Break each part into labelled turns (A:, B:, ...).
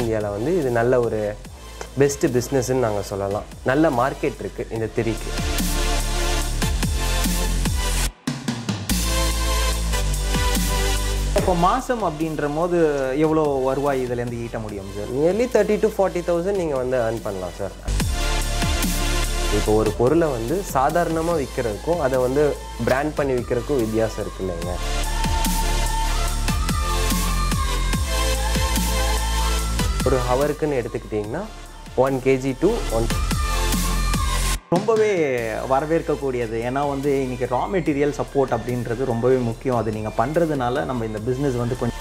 A: இந்தியாவில் வந்து இது நல்ல ஒரு பெஸ்ட்டு பிஸ்னஸ்ன்னு நாங்கள் சொல்லலாம் நல்ல மார்க்கெட் இருக்குது இந்த திரிக்கு
B: இப்போ மாதம் அப்படின்ற போது எவ்வளோ வருவாய் இதுலேருந்து ஈட்ட முடியும் sir
A: nearly thirty to forty thousand நீங்கள் வந்து earn பண்ணலாம் சார் இப்போ ஒரு பொருளை வந்து சாதாரணமாக விற்கிறதுக்கும் அதை வந்து பிராண்ட் பண்ணி விற்கிறதுக்கும் வித்தியாசம் இருக்கு இல்லைங்க ஒரு ஹவருக்குன்னு எடுத்துக்கிட்டிங்கன்னா ஒன் கேஜி டு ஒன்
B: ரொம்பவே வரவேற்கக்கூடியது ஏன்னா வந்து இன்னைக்கு ரா மெட்டீரியல் சப்போர்ட் அப்படின்றது ரொம்பவே முக்கியம் அது நீங்கள் பண்ணுறதுனால நம்ம இந்த பிஸ்னஸ் வந்து கொஞ்சம்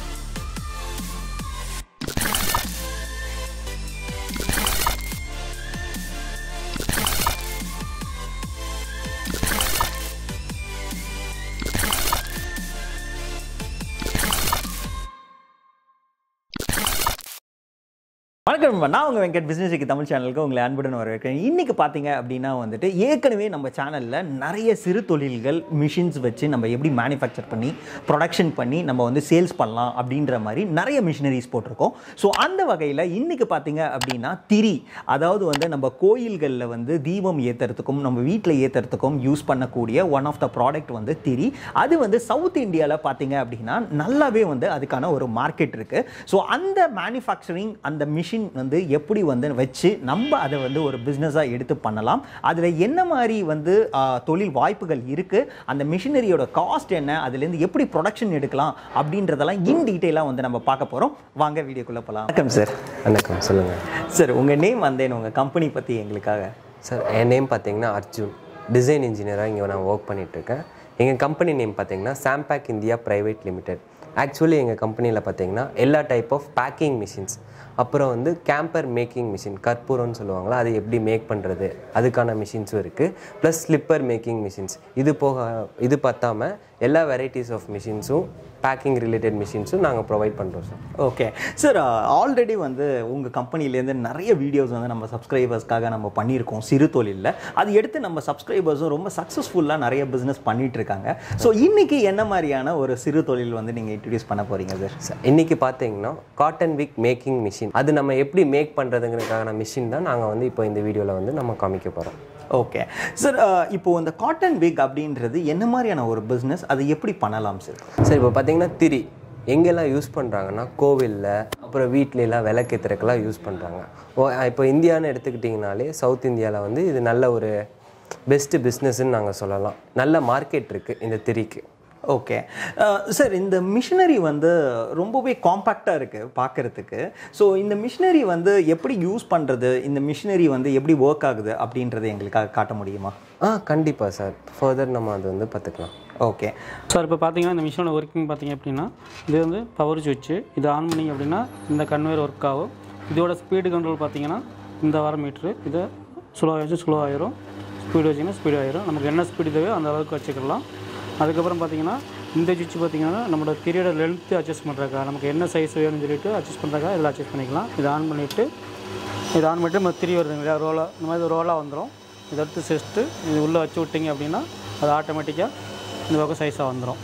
B: வணக்கம் நண்பா. நான் உங்கள் வெங்கட் பிஸ்னஸுக்கு தமிழ் சேனலுக்கு உங்களை அன்புடன் வரவேற்கிறேன் இன்றைக்கி பார்த்தீங்க அப்படின்னா வந்துட்டு ஏற்கனவே நம்ம சேனலில் நிறைய சிறு தொழில்கள் மிஷின்ஸ் வச்சு நம்ம எப்படி மேனுஃபேக்சர் பண்ணி ப்ரொடக்ஷன் பண்ணி நம்ம வந்து சேல்ஸ் பண்ணலாம் அப்படின்ற மாதிரி நிறைய மிஷினரிஸ் போட்டிருக்கோம் ஸோ அந்த வகையில் இன்றைக்கி பார்த்தீங்க அப்படின்னா திரி அதாவது வந்து நம்ம கோயில்களில் வந்து தீபம் ஏற்றுறதுக்கும் நம்ம வீட்டில் ஏற்றுறதுக்கும் யூஸ் பண்ணக்கூடிய ஒன் ஆஃப் த ப்ராடக்ட் வந்து திரி அது வந்து சவுத் இந்தியாவில் பார்த்தீங்க அப்படின்னா நல்லாவே வந்து அதுக்கான ஒரு மார்க்கெட் இருக்குது ஸோ அந்த மேனுஃபேக்சரிங் அந்த மிஷின் வந்து எப்படி வந்து வச்சு நம்ம அதை வந்து ஒரு பிஸ்னஸாக எடுத்து பண்ணலாம் அதில் என்ன மாதிரி வந்து ஆ, தொழில் வாய்ப்புகள் இருக்குது அந்த மிஷினரியோட காஸ்ட் என்ன அதுலேருந்து எப்படி ப்ரொடக்ஷன் எடுக்கலாம் அப்படின்றதெல்லாம் இன் டீட்டெயிலாக வந்து நம்ம பார்க்க போகிறோம் வாங்க வீடியோக்குள்ளே போகலாம் வணக்கம் சார்
A: வணக்கம் சொல்லுங்கள்
B: சார் உங்கள் நேம் வந்து உங்கள் கம்பெனி பற்றி எங்களுக்காக
A: சார் என் நேம் பார்த்தீங்கன்னா அர்ஜுன் டிசைன் இன்ஜினியராக இங்கே நான் ஒர்க் பண்ணிகிட்ருக்கேன் எங்கள் கம்பெனி நேம் பார்த்தீங்கன்னா Sampack India private limited actually எங்கள் கம்பெனியில் பார்த்தீங்கன்னா எல்லா டைப் ஆஃப் பேக்கிங் மிஷின்ஸ் அப்புறம் வந்து கேம்பர் மேக்கிங் மிஷின் கற்பூரம்னு சொல்லுவாங்களா அது எப்படி மேக் பண்ணுறது அதுக்கான மிஷின்ஸும் இருக்குது ப்ளஸ் ஸ்லிப்பர் மேக்கிங் மிஷின்ஸ் இது போக இது பார்த்தாம எல்லா வெரைட்டிஸ் ஆஃப் மிஷின்ஸும் பேக்கிங் ரிலேட்டட் மிஷின்ஸும் நாங்கள் ப்ரொவைட் பண்ணுறோம் சார்
B: ஓகே சார் ஆல்ரெடி வந்து உங்கள் கம்பெனிலேருந்து நிறைய வீடியோஸ் வந்து நம்ம சப்ஸ்கிரைபர்ஸ்க்காக நம்ம பண்ணியிருக்கோம் சிறு தொழிலில் அது எடுத்து நம்ம சப்ஸ்கிரைபர்ஸும் ரொம்ப சக்ஸஸ்ஃபுல்லாக நிறைய பிஸ்னஸ் பண்ணிட்டு இருக்காங்க ஸோ இன்னைக்கு என்ன மாதிரியான ஒரு சிறு தொழில் வந்து நீங்கள் இன்ட்ரடியூஸ் பண்ண போகிறீங்க சார்
A: சார் இன்னைக்கு பார்த்தீங்கன்னா காட்டன் விக் மேக்கிங் மிஷின் அது நம்ம எப்படி மேக் பண்ணுறதுங்கிறதுக்கான மிஷின் தான் நாங்கள் வந்து இப்போ இந்த வீடியோவில் வந்து நம்ம காமிக்க போகிறோம்
B: ஓகே சார் இப்போ இந்த காட்டன் விக் அப்படின்றது என்ன மாதிரியான ஒரு பிஸ்னஸ் அது எப்படி பண்ணலாம் சார்
A: சார் இப்போ பார்த்தீங்கன்னா திரி எங்கெல்லாம் யூஸ் பண்ணுறாங்கன்னா கோவிலில் அப்புறம் வீட்லலாம் விளக்கேற்றுறதுக்கெல்லாம் யூஸ் பண்ணுறாங்க ஓ இப்போ இந்தியான்னு எடுத்துக்கிட்டிங்கனாலே சவுத் இந்தியாவில் வந்து இது நல்ல ஒரு பெஸ்ட்டு பிஸ்னஸ்ன்னு நாங்கள் சொல்லலாம் நல்ல மார்க்கெட் இருக்குது இந்த திரிக்கு
B: ஓகே சார் இந்த மிஷினரி வந்து ரொம்பவே காம்பேக்டாக இருக்குது பார்க்குறதுக்கு ஸோ இந்த மிஷினரி வந்து எப்படி யூஸ் பண்ணுறது இந்த மிஷினரி வந்து எப்படி ஒர்க் ஆகுது அப்படின்றத எங்களுக்காக காட்ட முடியுமா
A: ஆ கண்டிப்பாக சார் ஃபர்தர் நம்ம அது வந்து பார்த்துக்கலாம்
B: ஓகே
C: சார் இப்போ பார்த்தீங்கன்னா இந்த மிஷினோட ஒர்க்கிங் பார்த்தீங்க அப்படின்னா இது வந்து பவர் சுவிட்சு இது ஆன் பண்ணிங்க அப்படின்னா இந்த கன்வேர் ஒர்க் ஆகும் இதோட ஸ்பீடு கண்ட்ரோல் பார்த்தீங்கன்னா இந்த வார மீட்ரு இதை ஸ்லோ ஆகிடுச்சு ஸ்லோ ஆயிரும் ஸ்பீடு வச்சிங்கன்னா ஸ்பீடு ஆயிரும் நமக்கு என்ன ஸ்பீடு தேவையோ அந்த அளவுக்கு வச்சுக்கலாம் அதுக்கப்புறம் பார்த்தீங்கன்னா இந்த சுவிட்ச் பார்த்தீங்கன்னா நம்மளோட பீரியட லென்த்து அட்ஜஸ்ட் பண்ணுறக்கா நமக்கு என்ன சைஸ் வேணும்னு சொல்லிட்டு அட்ஜஸ்ட் பண்ணுறக்கா இதில் அட்ஜஸ்ட் பண்ணிக்கலாம் இதை ஆன் பண்ணிவிட்டு இது ஆன் பண்ணிட்டு நம்ம திரி வருதுங்க இல்லையா ரோலாக இந்த மாதிரி ரோலாக வந்துடும் இதை எடுத்து செஸ்ட்டு இது உள்ளே வச்சு விட்டிங்க அப்படின்னா அது ஆட்டோமேட்டிக்காக இந்த பக்கம் சைஸாக வந்துடும்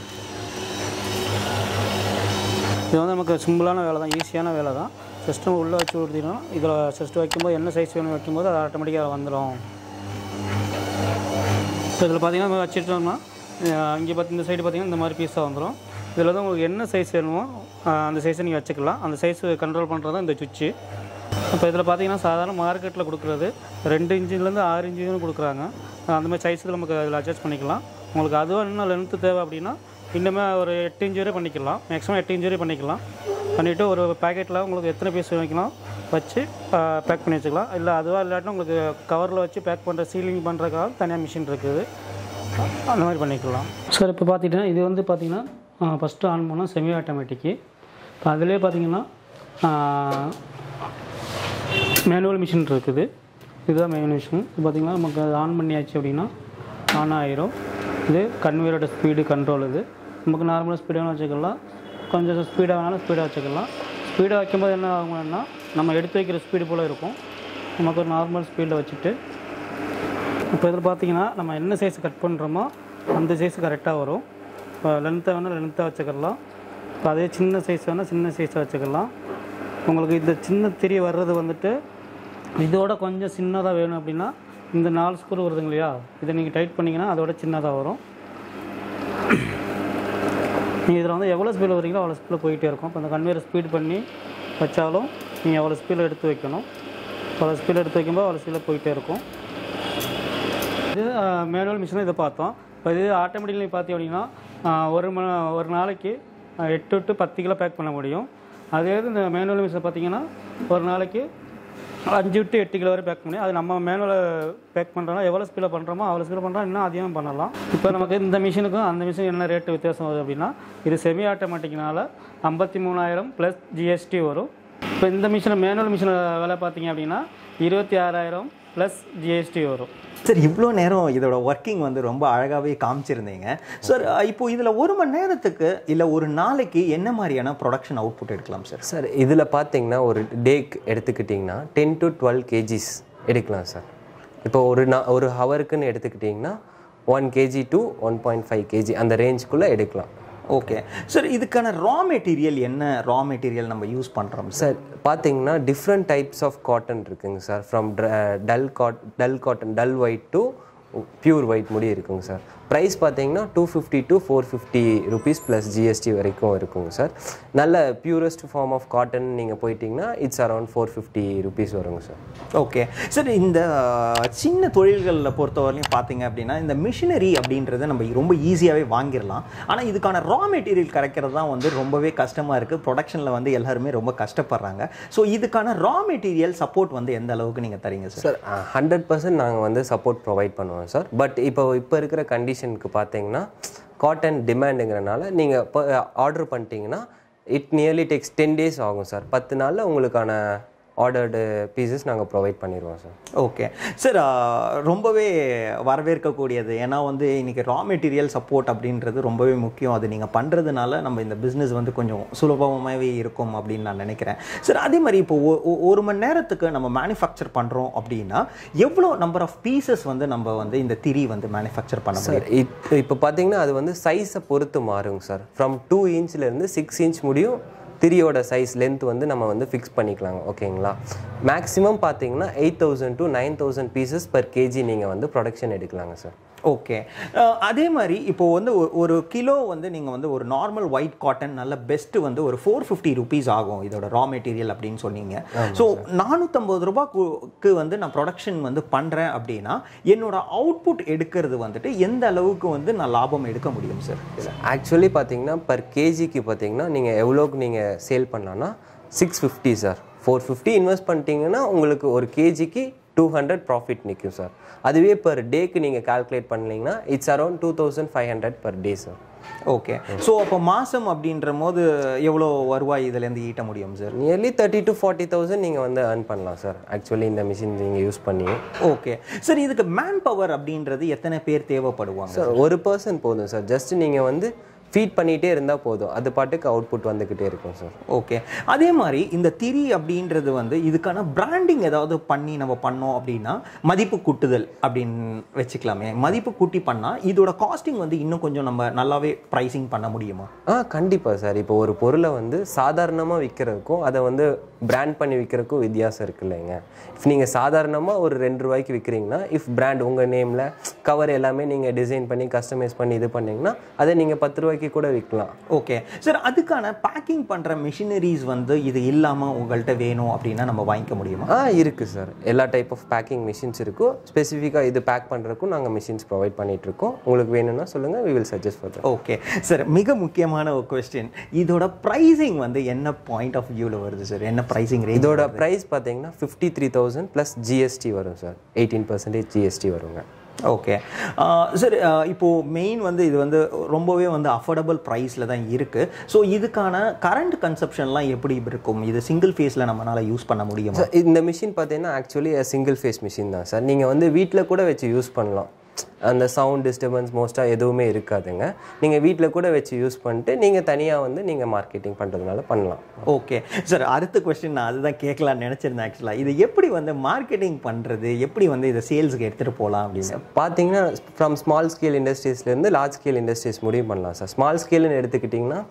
C: இது வந்து நமக்கு சிம்பிளான வேலை தான் ஈஸியான வேலை தான் சிஸ்டம் உள்ளே வச்சு விட்டிங்கன்னா இதில் சிஸ்டம் வைக்கும்போது என்ன சைஸ் வேணும் வைக்கும்போது அது ஆட்டோமேட்டிக்காக வந்துடும் ஸோ இதில் பார்த்தீங்கன்னா நம்ம வச்சுட்டோம்னா அஹ் இங்கே பார்த்து இந்த சைடு பார்த்தீங்கன்னா இந்த மாதிரி பீஸாக வந்துடும் இதில் வந்து உங்களுக்கு என்ன சைஸ் வேணுமோ அஹ் அந்த சைஸை நீங்கள் வச்சுக்கலாம் அந்த சைஸ் கண்ட்ரோல் பண்ணுறது தான் இந்த சுவிட்சு இப்போ இதில் பார்த்தீங்கன்னா சாதாரண மார்க்கெட்டில் கொடுக்குறது ரெண்டு இன்ச்சிலேருந்து ஆறு இன்ச்சு கொடுக்குறாங்க அந்த மாதிரி சைஸில் நமக்கு அதில் அட்ஜஸ்ட் பண்ணிக்கலாம் உங்களுக்கு அதுவும் இன்னும் லென்த்து தேவை அப்படின்னா இன்னுமே ஒரு எட்டு இன்ச்சு வரை பண்ணிக்கலாம் மேக்ஸிமம் எட்டு இன்ச்சு வரை பண்ணிக்கலாம் பண்ணிவிட்டு ஒரு பேக்கெட்டில் உங்களுக்கு எத்தனை பீஸ் வைக்கலாம் வச்சு பேக் பண்ணி வச்சுக்கலாம் இல்லை அதுவாக இல்லாட்டினா உங்களுக்கு கவரில் வச்சு பேக் பண்ணுற சீலிங் பண்ணுறதுக்காக தனியாக மிஷின் இருக்குது அந்த மாதிரி பண்ணிக்கலாம் சார் இப்போ பார்த்துட்டிங்கன்னா இது வந்து பார்த்தீங்கன்னா ஃபஸ்ட்டு ஆன் பண்ணால் செமி ஆட்டோமேட்டிக்கு இப்போ அதிலே பார்த்தீங்கன்னா மேனுவல் மிஷின் இருக்குது இதுதான் மேனுவல் மிஷின் இது பார்த்திங்கன்னா நமக்கு ஆன் பண்ணியாச்சு அப்படின்னா ஆன் ஆயிரும் இது கன்வேரோட ஸ்பீடு கண்ட்ரோல் இது நமக்கு நார்மலாக ஸ்பீடாக வச்சுக்கலாம் கொஞ்சம் ஸ்பீடாக வேணாலும் ஸ்பீடாக வச்சுக்கலாம் ஸ்பீடாக வைக்கும்போது என்ன ஆகும்னா நம்ம எடுத்து வைக்கிற ஸ்பீடு போல் இருக்கும் நமக்கு ஒரு நார்மல் ஸ்பீடில் வச்சுட்டு இப்போ இதில் பார்த்தீங்கன்னா நம்ம என்ன சைஸ் கட் பண்ணுறோமோ அந்த சைஸ் கரெக்டாக வரும் இப்போ லென்த்தை வேணால் லென்த்தாக வச்சுக்கலாம் இப்போ அதே சின்ன சைஸ் வேணால் சின்ன சைஸாக வச்சுக்கலாம் உங்களுக்கு இந்த சின்ன திரி வர்றது வந்துட்டு இதோட கொஞ்சம் சின்னதாக வேணும் அப்படின்னா இந்த நாலு ஸ்க்ரூ வருதுங்க இல்லையா இதை நீங்கள் டைட் பண்ணிங்கன்னா அதோட சின்னதாக வரும் நீங்கள் இதில் வந்து எவ்வளோ ஸ்பீடில் வரீங்களோ அவ்வளோ ஸ்பீடில் போயிட்டே இருக்கும் இப்போ அந்த கன்வேயர் ஸ்பீட் பண்ணி வச்சாலும் நீங்கள் எவ்வளோ ஸ்பீடில் எடுத்து வைக்கணும் அவ்வளோ ஸ்பீடில் எடுத்து வைக்கும்போது அவ்வளோ ஸ்பீடில் போயிட்டே இருக்கும் இது மேனுவல் மிஷினும் இதை பார்த்தோம் இப்போ இது ஆட்டோமேட்டிக்கலி பார்த்தீங்க அப்படின்னா ஆஹ், ஒரு ம ஒரு நாளைக்கு ஆஹ், எட்டு டு பத்து கிலோ பேக் பண்ண முடியும் அதே இது இந்த மேனுவல் மிஷின் பார்த்தீங்கன்னா ஒரு நாளைக்கு அஞ்சு டு எட்டு கிலோ வரை பேக் பண்ணி அது நம்ம மேனுவலை பேக் பண்ணுறோம்னா எவ்வளோ ஸ்பீடில் பண்ணுறோமோ அவ்வளோ ஸ்பீடில் பண்ணுறோம் இன்னும் அதிகமாக பண்ணலாம் இப்போ நமக்கு இந்த மிஷினுக்கும் அந்த மிஷின் என்ன ரேட்டு வித்தியாசம் வருது அப்படின்னா இது செமி ஆட்டோமேட்டிக்னால ஐம்பத்தி மூணாயிரம் ப்ளஸ் ஜிஎஸ்டி வரும் இப்போ இந்த மிஷின் மேனுவல் மிஷின் விலை பார்த்தீங்க அப்படின்னா இருபத்தி ஆறாயிரம் ப்ளஸ் ஜிஎஸ்டி வரும்
B: சார் இவ்வளோ நேரம் இதோட ஒர்க்கிங் வந்து ரொம்ப அழகாகவே காமிச்சிருந்தீங்க சார் இப்போ இதில் ஒரு மணி நேரத்துக்கு இல்லை ஒரு நாளைக்கு என்ன மாதிரியான ப்ரொடக்ஷன் அவுட்புட் எடுக்கலாம் சார்
A: சார் இதில் பார்த்தீங்கன்னா ஒரு டேக்கு எடுத்துக்கிட்டிங்கன்னா டென் டு டுவெல் கேஜிஸ் எடுக்கலாம் சார் இப்போ ஒரு நா ஒரு ஹவருக்குன்னு எடுத்துக்கிட்டிங்கன்னா one KG to one point five KG அந்த ரேஞ்சுக்குள்ளே எடுக்கலாம்
B: ஓகே சார் இதுக்கான ரா மெட்டீரியல் என்ன ரா மெட்டீரியல் நம்ம யூஸ் பண்ணுறோம் சார்
A: சார் பார்த்தீங்கன்னா டிஃப்ரெண்ட் டைப்ஸ் ஆஃப் காட்டன் இருக்குங்க sir from dull cot dull cotton dull white to pure white முடி இருக்குங்க சார் ப்ரைஸ் பார்த்தீங்கன்னா two fifty to four fifty rupees plus GST வரைக்கும் இருக்குங்க சார் நல்ல பியூரஸ்ட் ஃபார்ம் ஆஃப் காட்டன் நீங்கள் போயிட்டீங்கன்னா it's around four fifty rupees வருங்க sir
B: okay sir இந்த சின்ன தொழில்களில் பொறுத்தவரையிலும் பார்த்தீங்க அப்படின்னா இந்த மிஷினரி அப்படின்றத நம்ம ரொம்ப ஈஸியாகவே வாங்கிடலாம் ஆனால் இதுக்கான ரா மெட்டீரியல் கிடைக்கிறது தான் வந்து ரொம்பவே கஷ்டமாக இருக்குது ப்ரொடக்ஷனில் வந்து எல்லாருமே ரொம்ப கஷ்டப்படுறாங்க ஸோ இதுக்கான ரா மெட்டீரியல் சப்போர்ட் வந்து எந்த அளவுக்கு நீங்கள் தரீங்க சார்
A: சார் ஹண்ட்ரட் பர்சன்ட் நாங்கள் வந்து சப்போர்ட் ப்ரொவைட் பண்ணுவோம் சார் பட் இப்போ இப்போ இருக்கிற கண்டிஷனுக்கு பார்த்தீங்கன்னா காட்டன் டிமாண்டுங்கிறனால நீங்கள் இப்போ ஆர்டர் பண்ணிட்டீங்கன்னா it nearly takes ten days ஆகும் சார் பத்து நாளில் உங்களுக்கான ஆர்டர்டு பீசஸ் நாங்கள் ப்ரொவைட் பண்ணிடுவோம் சார்
B: ஓகே சார் ரொம்பவே வரவேற்கக்கூடியது ஏன்னா வந்து இன்னைக்கு ரா மெட்டீரியல் சப்போர்ட் அப்படின்றது ரொம்பவே முக்கியம் அது நீங்கள் பண்ணுறதுனால நம்ம இந்த பிஸ்னஸ் வந்து கொஞ்சம் சுலபமாகவே இருக்கும் அப்படின்னு நான் நினைக்கிறேன் சார் அதே மாதிரி இப்போ ஒ- ஒ- ஒரு மணி நேரத்துக்கு நம்ம மேனுஃபேக்சர் பண்ணுறோம் அப்படின்னா எவ்வளோ நம்பர் ஆஃப் பீசஸ் வந்து நம்ம வந்து இந்த திரி வந்து மேனுஃபேக்சர் பண்ண முடியும்
A: சார் இப்போ இப்போ பார்த்தீங்கன்னா அது வந்து சைஸை பொறுத்து மாறுங்க சார் ஃப்ரம் டூ இன்ச்லேருந்து சிக்ஸ் இன்ச் முடியும் திரியோட சைஸ் லென்த் வந்து நம்ம வந்து ஃபிக்ஸ் பண்ணிக்கலாங்க ஓகேங்களா மேக்ஸிமம் பார்த்தீங்கன்னா eight thousand to nine thousand pieces per KG நீங்கள் வந்து ப்ரொடக்ஷன் எடுக்கலாங்க சார்
B: ஓகே அதே மாதிரி இப்போ வந்து ஒரு- ஒரு கிலோ வந்து நீங்கள் வந்து ஒரு நார்மல் ஒயிட் காட்டன் நல்ல பெஸ்ட்டு வந்து ஒரு ஃபோர் ஃபிஃப்டி ருபீஸ் ஆகும் இதோட ரா மெட்டீரியல் அப்படின்னு சொன்னீங்க ஸோ நானூற்றம்பது ரூபாய்க்கு வந்து நான் ப்ரொடக்ஷன் வந்து பண்ணுறேன் அப்படின்னா என்னோட அவுட்புட் எடுக்கிறது வந்துட்டு எந்த அளவுக்கு வந்து நான் லாபம் எடுக்க முடியும் சார்
A: ஆக்சுவலி பார்த்தீங்கன்னா பர் கேஜிக்கு பார்த்தீங்கன்னா நீங்கள் எவ்வளோக்கு நீங்கள் சேல் பண்ணலாம்னா six fifty sir four fifty invest பண்ணிட்டீங்கன்னா உங்களுக்கு ஒரு கேஜிக்கு டூ ஹண்ட்ரட் ப்ராஃபிட் நிற்கும் சார் அதுவே பர் டேக்கு நீங்கள் கால்குலேட் பண்ணீங்கன்னா it's around two thousand five hundred per day sir
B: okay so அப்போ மாதம் அப்படின்ற போது எவ்வளோ வருவாய் இதுலேருந்து ஈட்ட முடியும் sir
A: nearly thirty to forty thousand நீங்கள் வந்து earn பண்ணலாம் சார் ஆக்சுவலி இந்த மிஷின் நீங்கள் யூஸ் பண்ணி
B: ஓகே சார் இதுக்கு மேன் பவர் அப்படின்றது எத்தனை பேர் தேவைப்படுவாங்க
A: சார் ஒரு பர்சன் போதும் சார் ஜஸ்ட் நீங்கள் வந்து ஃபீட் பண்ணிகிட்டே இருந்தால் போதும் அது பாட்டுக்கு அவுட்புட் வந்துக்கிட்டே இருக்கும் சார்
B: ஓகே அதே மாதிரி இந்த திரி அப்படின்றது வந்து இதுக்கான பிராண்டிங் ஏதாவது பண்ணி நம்ம பண்ணோம் அப்படின்னா மதிப்பு கூட்டுதல் அப்படின்னு வச்சுக்கலாமே மதிப்பு கூட்டி பண்ணால் இதோட காஸ்டிங் வந்து இன்னும் கொஞ்சம் நம்ம நல்லாவே ப்ரைசிங் பண்ண முடியுமா
A: ஆ கண்டிப்பாக சார் இப்போ ஒரு பொருளை வந்து சாதாரணமாக விற்கிறதுக்கும் அதை வந்து பிராண்ட் பண்ணி விற்கிறதுக்கும் வித்தியாசம் இருக்கு இல்லைங்க இஃப் நீங்கள் சாதாரணமாக ஒரு ரெண்டு ரூபாய்க்கு விற்கிறீங்கன்னா இஃப் பிராண்ட் உங்கள் நேமில் கவர் எல்லாமே நீங்கள் டிசைன் பண்ணி கஸ்டமைஸ் பண்ணி இது பண்ணீங்கன்னா அதை நீங்கள் பத்து ரூபாய்க்கு கூட விற்கலாம்
B: ஓகே சார் அதுக்கான பேக்கிங் பண்ணுற மிஷினரிஸ் வந்து இது இல்லாமல் உங்கள்கிட்ட வேணும் அப்படின்னா நம்ம வாங்கிக்க முடியுமா
A: ஆ இருக்குது சார் எல்லா டைப் ஆஃப் பேக்கிங் மிஷின்ஸ் இருக்கும் ஸ்பெசிஃபிக்காக இது பேக் பண்ணுறதுக்கும் நாங்கள் மிஷின்ஸ் ப்ரொவைட் பண்ணிகிட்ருக்கோம் உங்களுக்கு வேணும்னா சொல்லுங்கள் we will suggest for
B: okay sir மிக முக்கியமான ஒரு கொஸ்டின் இதோட ப்ரைசிங் வந்து என்ன பாயிண்ட் ஆஃப் வியூவில் வருது சார் என்ன ப்ரைசிங் ரேஞ்ச்
A: இதோட ப்ரைஸ் பார்த்தீங்கன்னா fifty three thousand plus GST வரும் சார் எயிட்டீன் பர்சன்டேஜ் ஜிஎஸ்டி வருங்க
B: ஓகே சார் இப்போது மெயின் வந்து இது வந்து ரொம்பவே வந்து அஃபோர்டபுள் ப்ரைஸில் தான் இருக்குது ஸோ இதுக்கான கரண்ட் கன்சப்ஷன்லாம் எப்படி இருக்கும் இது சிங்கிள் ஃபேஸில் நம்மளால் யூஸ் பண்ண முடியுமா
A: சார் இந்த மிஷின் பார்த்தீங்கன்னா ஆக்சுவலி சிங்கிள் ஃபேஸ் மிஷின் தான் சார் நீங்கள் வந்து வீட்டில் கூட வச்சு யூஸ் பண்ணலாம் அந்த சவுண்ட் டிஸ்டர்பன்ஸ் மோஸ்ட்டாக எதுவுமே இருக்காதுங்க நீங்கள் வீட்டில் கூட வச்சு யூஸ் பண்ணிட்டு நீங்கள் தனியாக வந்து நீங்கள் மார்க்கெட்டிங் பண்ணுறதுனால பண்ணலாம்
B: ஓகே சார் அடுத்த கொஸ்டின் நான் அதுதான் கேட்கலாம்னு நினச்சிருந்தேன் ஆக்சுவலாக இது எப்படி வந்து மார்க்கெட்டிங் பண்ணுறது எப்படி வந்து இதை சேல்ஸுக்கு எடுத்துகிட்டு போகலாம் அப்படின்னு
A: பார்த்தீங்கன்னா ஃப்ரம் ஸ்மால் ஸ்கேல் இண்டஸ்ட்ரீஸ்லேருந்து லார்ஜ் ஸ்கேல் இண்டஸ்ட்ரீஸ் முடிவு பண்ணலாம் சார் ஸ்மால் ஸ்கேல்னு எடுத்துக்கிட்டிங்கன்னா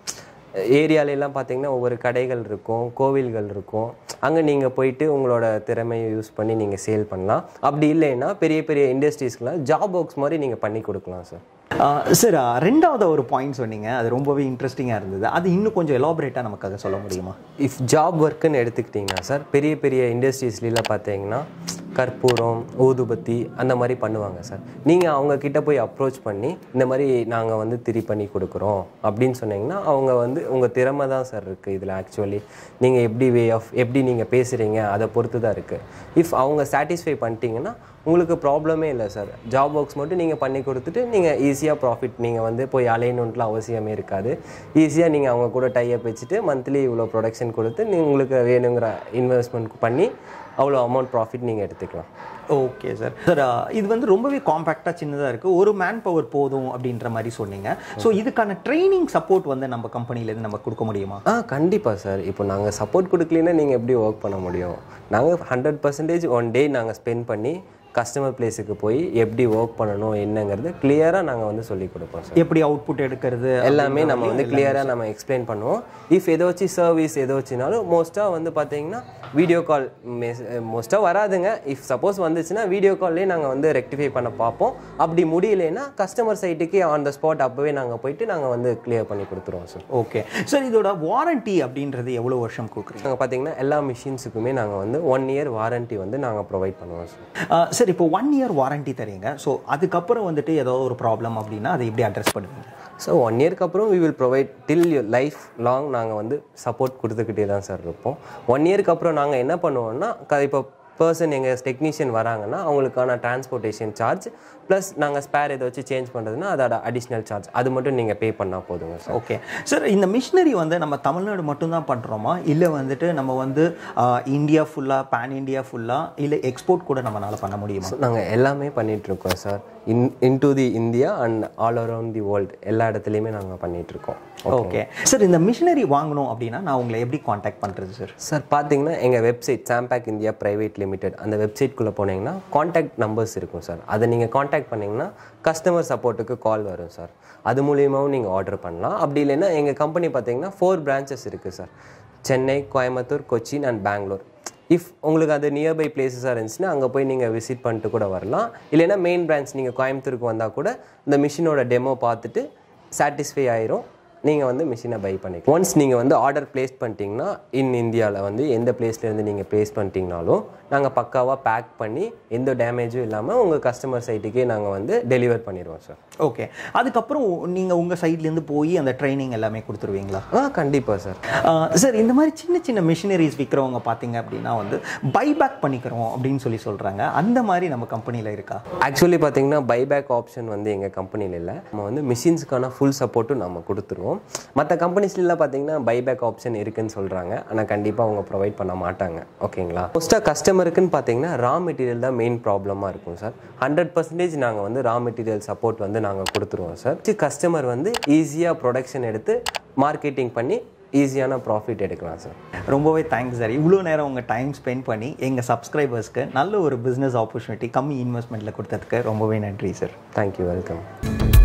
A: ஏரியாலெல்லாம் பார்த்தீங்கன்னா ஒவ்வொரு கடைகள் இருக்கும் கோவில்கள் இருக்கும் அங்கே நீங்கள் போயிட்டு உங்களோட திறமையை யூஸ் பண்ணி நீங்கள் சேல் பண்ணலாம் அப்படி இல்லைன்னா பெரிய பெரிய இண்டஸ்ட்ரீஸ்க்குலாம் ஜாப் ஒர்க்ஸ் மாதிரி நீங்கள் பண்ணி கொடுக்கலாம் சார்
B: சார் ரெண்டாவது ஒரு பாயிண்ட் சொன்னீங்க அது ரொம்பவே இன்ட்ரெஸ்டிங்காக இருந்தது அது இன்னும் கொஞ்சம் எலாபரேட்டாக நமக்காக சொல்ல முடியுமா
A: இஃப் ஜாப் ஒர்க்குன்னு எடுத்துக்கிட்டிங்கன்னா சார் பெரிய பெரிய இண்டஸ்ட்ரீஸ்லாம் பார்த்தீங்கன்னா கற்பூரம் ஊதுபத்தி அந்த மாதிரி பண்ணுவாங்க சார் நீங்கள் அவங்க கிட்ட போய் அப்ரோச் பண்ணி இந்த மாதிரி நாங்கள் வந்து திரி பண்ணி கொடுக்குறோம் அப்படின்னு சொன்னீங்கன்னா அவங்க வந்து உங்கள் திறமை தான் சார் இருக்குது இதில் ஆக்சுவலி நீங்கள் எப்படி வே ஆஃப் எப்படி நீங்கள் பேசுகிறீங்க அதை பொறுத்து தான் இருக்குது இஃப் அவங்க சாட்டிஸ்ஃபை பண்ணிட்டீங்கன்னா உங்களுக்கு ப்ராப்ளமே இல்லை சார் ஜாப் ஒர்க்ஸ் மட்டும் நீங்கள் பண்ணி கொடுத்துட்டு நீங்கள் ஈஸியாக ப்ராஃபிட் நீங்கள் வந்து போய் அலையணுன்ட்டுலாம் அவசியமே இருக்காது ஈஸியாக நீங்கள் அவங்க கூட டைப் வச்சுட்டு மந்த்லி இவ்வளோ ப்ரொடக்ஷன் கொடுத்து நீ உங்களுக்கு வேணுங்கிற இன்வெஸ்ட்மெண்ட் பண்ணி அவ்வளோ அமௌண்ட் ப்ராஃபிட் நீங்கள் எடுத்துக்கலாம்
B: ஓகே சார் சார் இது வந்து ரொம்பவே காம்பேக்டாக சின்னதாக இருக்குது ஒரு மேன் பவர் போதும் அப்படின்ற மாதிரி சொன்னீங்க ஸோ இதுக்கான ட்ரைனிங் சப்போர்ட் வந்து நம்ம கம்பெனிலேருந்து நம்ம கொடுக்க முடியுமா
A: ஆ கண்டிப்பாக சார் இப்போ நாங்கள் சப்போர்ட் கொடுக்கலன்னா நீங்கள் எப்படி ஒர்க் பண்ண முடியும் நாங்கள் ஹண்ட்ரட் பர்சன்டேஜ் ஒன் டே நாங்கள் ஸ்பெண்ட் பண்ணி கஸ்டமர் பிளேஸுக்கு போய் எப்படி ஒர்க் பண்ணணும் என்னங்கிறது கிளியராக நாங்கள் வந்து சொல்லி கொடுப்போம் சார்
B: எப்படி அவுட்புட் எடுக்கிறது
A: எல்லாமே நம்ம வந்து கிளியராக நம்ம எக்ஸ்பிளைன் பண்ணுவோம் இஃப் ஏதாச்சும் சர்வீஸ் ஏதாச்சுனாலும் மோஸ்ட்டாக வந்து பார்த்தீங்கன்னா வீடியோ கால் மோஸ்ட்டாக வராதுங்க இஃப் சப்போஸ் வந்துச்சுன்னா வீடியோ கால்லே நாங்கள் வந்து ரெக்டிஃபை பண்ண பார்ப்போம் அப்படி முடியலைன்னா கஸ்டமர் சைட்டுக்கு ஆன் த ஸ்பாட் அப்போவே நாங்கள் போயிட்டு நாங்கள் வந்து கிளியர் பண்ணி கொடுத்துருவோம் சார்
B: ஓகே சார் இதோட வாரண்டி அப்படின்றது எவ்வளோ வருஷம் கொடுக்குறீங்க
A: நாங்கள் பார்த்தீங்கன்னா எல்லா மிஷின்ஸுக்குமே நாங்கள் வந்து ஒன் இயர் வாரண்டி வந்து நாங்கள் ப்ரொவைட் பண்ணுவோம் சார்
B: சார் இப்போ ஒன் இயர் வாரண்டி தரீங்க ஸோ அதுக்கப்புறம் வந்துட்டு ஏதோ ஒரு ப்ராப்ளம் அப்படின்னா அதை எப்படி அட்ரஸ் பண்ணுவீங்க
A: ஸோ ஒன் இயர்க்கு அப்புறம் we will provide till your life long நாங்கள் வந்து சப்போர்ட் கொடுத்துக்கிட்டே தான் சார் இருப்போம் ஒன் இயர்க்கு அப்புறம் நாங்கள் என்ன பண்ணுவோம்னா க- இப்போ பர்சன் எங்கள் டெக்னீஷியன் வராங்கன்னா அவங்களுக்கான டிரான்ஸ்போர்ட்டேஷன் சார்ஜ் ப்ளஸ் நாங்கள் ஸ்பேர் ஏதாச்சும் சேஞ்ச் பண்ணுறதுன்னா அதோட அடிஷ்னல் சார்ஜ் அது மட்டும் நீங்கள் பே பண்ணால் போதுங்க சார்
B: ஓகே சார் இந்த மிஷினரி வந்து நம்ம தமிழ்நாடு மட்டும்தான் பண்ணுறோமா இல்லை வந்துட்டு நம்ம வந்து ஆஹ், இந்தியா ஃபுல்லாக பேன் இந்தியா ஃபுல்லாக இல்லை எக்ஸ்போர்ட் கூட நம்மளால பண்ண முடியுமா
A: நாங்கள் எல்லாமே பண்ணிட்டு இருக்கோம் sir in in to the India and all around the world எல்லா இடத்துலையுமே நாங்கள் பண்ணிட்டு இருக்கோம்
B: ஓகே சார் இந்த மிஷினரி வாங்கணும் அப்படின்னா நான் உங்களை எப்படி காண்டாக்ட் பண்ணுறது சார்
A: சார் பார்த்தீங்கன்னா எங்கள் website Sampack India private limited அந்த வெப்சைட்குள்ளே போனீங்கன்னா காண்டாக்ட் நம்பர்ஸ் இருக்கும் சார் அதை நீங்கள் காண்டாக்ட் பண்ணிங்கன்னா கஸ்டமர் சப்போர்ட்டுக்கு கால் வரும் சார் அது மூலியமாகவும் நீங்கள் ஆர்டர் பண்ணலாம் அப்படி இல்லைன்னா எங்கள் கம்பெனி பார்த்தீங்கன்னா ஃபோர் பிரான்ச்சஸ் இருக்குது sir Chennai Coimbatore Cochin and Bangalore if உங்களுக்கு அது நியர்பை பிளேசஸாக இருந்துச்சுன்னா அங்கே போய் நீங்கள் விசிட் பண்ணிட்டு கூட வரலாம் இல்லைன்னா மெயின் பிரான்ச் நீங்கள் கோயம்புத்தூருக்கு வந்தால் கூட இந்த மிஷினோட டெமோ பார்த்துட்டு சாட்டிஸ்ஃபை ஆயிரும் நீங்கள் வந்து மிஷினை பை பண்ணிக்கலாம் ஒன்ஸ் நீங்கள் வந்து ஆர்டர் ப்ளேஸ் பண்ணிட்டீங்கன்னா இன் இந்தியாவில் வந்து எந்த பிளேஸ்லேருந்து நீங்கள் ப்ளேஸ் பண்ணிட்டீங்கனாலும் நாங்கள் பக்காவாக பேக் பண்ணி எந்த டேமேஜும் இல்லாமல் உங்கள் கஸ்டமர் சைட்டுக்கே நாங்கள் வந்து டெலிவர் பண்ணிடுவோம் சார்
B: ஓகே அதுக்கப்புறம் நீங்கள் உங்கள் சைட்லேருந்து போய் அந்த ட்ரைனிங் எல்லாமே கொடுத்துருவீங்களா
A: ஆ கண்டிப்பாக சார்
B: சார் இந்த மாதிரி சின்ன சின்ன மிஷினரிஸ் விற்கிறவங்க பார்த்தீங்க அப்படின்னா வந்து பைபேக் பண்ணிக்கிறோம் அப்படின்னு சொல்லி சொல்கிறாங்க அந்த மாதிரி நம்ம கம்பெனியில் இருக்கா
A: ஆக்சுவலி பார்த்தீங்கன்னா பைபேக் ஆப்ஷன் வந்து எங்கள் கம்பெனியில் இல்லை நம்ம வந்து மிஷின்ஸ்க்கான ஃபுல் சப்போர்ட்டும் நம்ம கொடுத்துருவோம் மற்ற கம்பெனிஸ்லாம் பார்த்தீங்கன்னா பைபேக் ஆப்ஷன் இருக்குன்னு சொல்கிறாங்க ஆனால் கண்டிப்பாக அவங்க ப்ரொவைட் பண்ண மாட்டாங்க ஓகேங்களா மோஸ்ட்டாக கஸ்டமருக்குன்னு பார்த்தீங்கன்னா ரா மெட்டீரியல் தான் மெயின் ப்ராப்ளமாக இருக்கும் சார் ஹண்ட்ரட் பர்சன்டேஜ் நாங்கள் வந்து ரா மெட்டீரியல் சப்போர்ட் வந்து நாங்கள் கொடுத்துருவோம் சார் கஸ்டமர் வந்து ஈஸியாக ப்ரொடக்ஷன் எடுத்து மார்க்கெட்டிங் பண்ணி ஈஸியான ப்ராஃபிட் எடுக்கலாம் சார்
B: ரொம்பவே தேங்க்ஸ் சார் இவ்வளோ நேரம் உங்கள் டைம் ஸ்பெண்ட் பண்ணி எங்கள் சப்ஸ்கிரைபர்ஸ்க்கு நல்ல ஒரு பிஸ்னஸ் ஆப்பர்ச்சுனிட்டி கம்மி இன்வெஸ்ட்மெண்ட்டில் கொடுத்ததுக்கு ரொம்பவே நன்றி சார்
A: தேங்க்யூ வெல்கம்